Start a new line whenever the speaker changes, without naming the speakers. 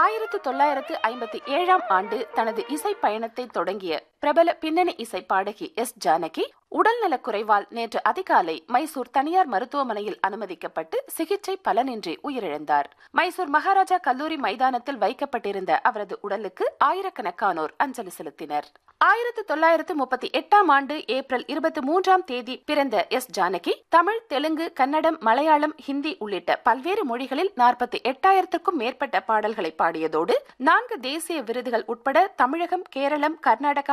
ஆயிரத்து தொள்ளாயிரத்து ஐம்பத்தி ஏழாம் ஆண்டு தனது இசை பயணத்தை தொடங்கிய பிரபல பின்னணி இசை பாடகி எஸ் ஜானகி உடல்நலக் குறைவால் நேற்று அதிகாலை மைசூர் தனியார் மருத்துவமனையில் அனுமதிக்கப்பட்டு சிகிச்சை பலனின்றி உயிரிழந்தார் மைசூர் மகாராஜா கல்லூரி மைதானத்தில் வைக்கப்பட்டிருந்த அவரது உடலுக்கு ஆயிரக்கணக்கானோர் அஞ்சலி செலுத்தினர் ஆயிரத்து தொள்ளாயிரத்து முப்பத்தி எட்டாம் ஆண்டு ஏப்ரல் இருபத்தி மூன்றாம் தேதி பிறந்த எஸ் ஜானகி தமிழ் தெலுங்கு கன்னடம் மலையாளம் ஹிந்தி உள்ளிட்ட பல்வேறு மொழிகளில் நாற்பத்தி எட்டாயிரத்திற்கும் மேற்பட்ட பாடல்களை பாடியதோடு நான்கு தேசிய விருதுகள் உட்பட தமிழகம் கேரளம் கர்நாடகா